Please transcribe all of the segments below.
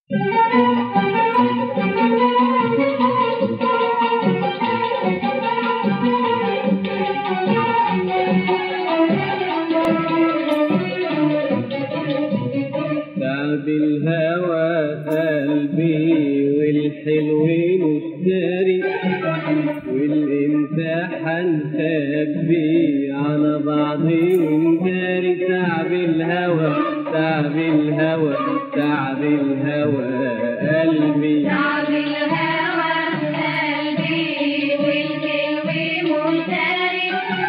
تعب الهوى قلبي والحلو مشتري والامتحان خبي على بعضي ونداري تعب الهوى تعب الهوى تعب الهوى قلبي تعب الهوى قلبي والحلو مشتري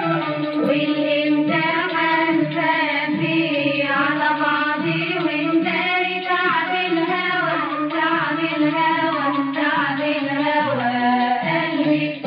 والامتحان خبي على بعضي ونداري تعب الهوى تعب الهوى تعب الهوى قلبي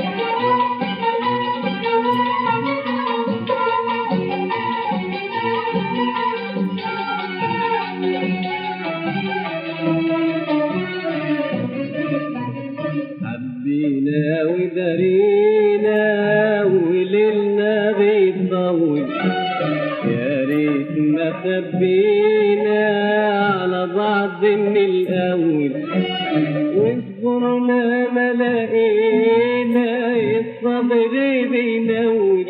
حبينا ودارينا وليلنا بيطول يا ريت ما خبينا على بعض من الاول واصبرنا ما لقينا الصبر بينول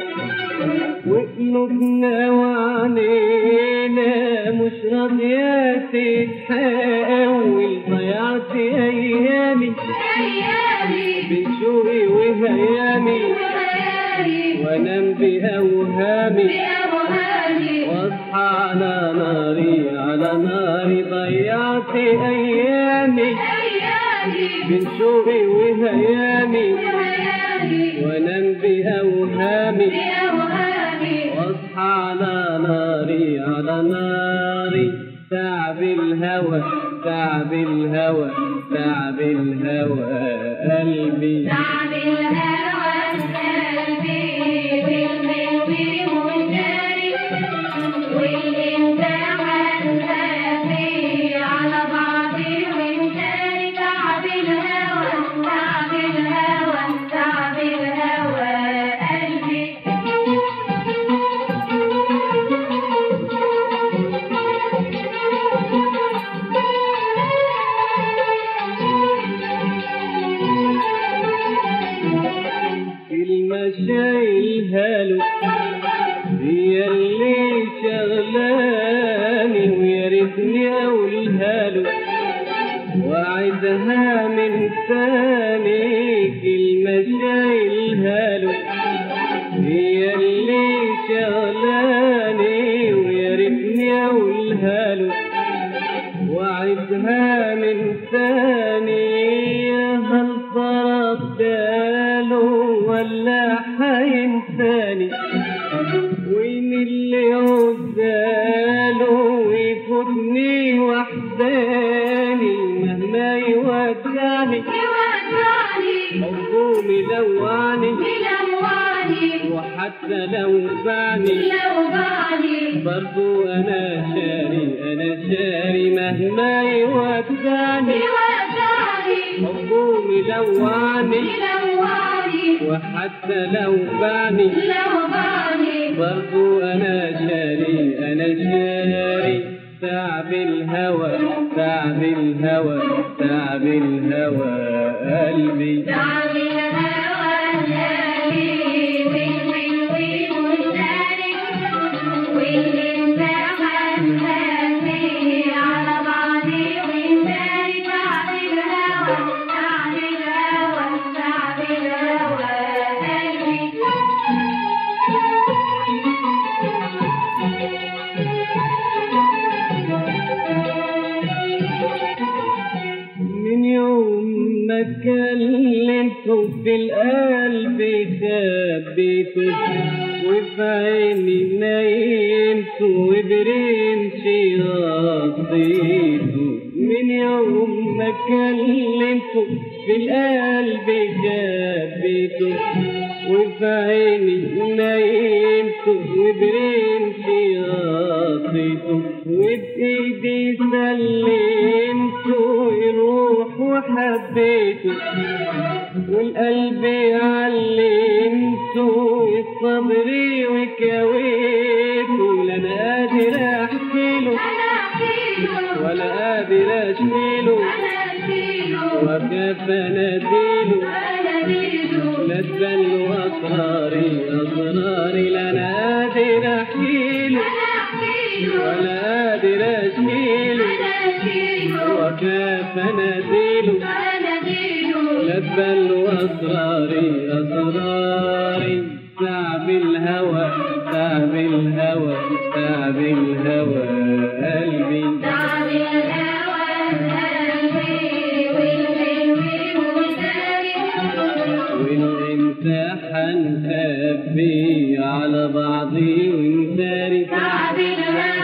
وقلوبنا وعنينا مش راضية تتحول ضيعت أيامي ايامي بشوقي وهيامي وخيالي وانام بأوهامي بأوهامي واصحى على ناري على ناري ضيعت أيامي ايامي من شوقي وهيامي وخيالي وانام بأوهامي بأوهامي واصحى على ناري على ناري تعب الهوى تعب الهوى تعب الهوى قلبي تعب الهوى قلبي بالحلو مشتري والامتحان خبي على بعضي وانتري تعب الهوى تعب الهوى تعب الهوى قلبي كلمة شايلها له هي اللي شغلاني ويا ريتني اقولها له وعدها من ثاني كلمة شايلها له هي اللي شغلاني ويا ريتني اقولها له وعدها من ثاني هل فرض باله ولا حينساني وين اللي عزاله ويفوتني وحداني مهما يودعني يودعني حبه ملوعني ملواني وحتى لو باعني لو بعني برضو انا شاري انا شاري مهما يودعني يودعني حبه ملوعني ملواني وحتى لو باعني لو بعني برضو انا شاري انا شاري تعب الهوى تعب الهوى تعب الهوى قلبي تعب الهوى قلبي والحلو مشتري والامتحان خبي على بعضي وانتري تعب الهوى تعب الهوى تعب الهوى قلبي من يوم ما كلمته في القلب خبيته وفي عيني نيمته وبرمشي غطيته من يوم ما كلمته في القلب خبيته وفي عيني نيمته وبرمشي غطيته وبإيدي سلمته يروح وحبيته والقلب علمته الصبر وكويته لا انا قادر احكي له انا احكيله ولا قادر اشكيله وكيف ناديله أناديله لا تبل أسراري أسراري لا أنا قادر أحكيله أنا أحكيله ولا قادر أشكيله أنا أشكيله وكيف ناديله أناديله لا تبل أسراري أسراري تعب الهوى تعب الهوى تعب الهوى قلبي تعب الهوى قلبي والحلو وساري والامتحان خبي على بعضي وانتاري تعب الهوى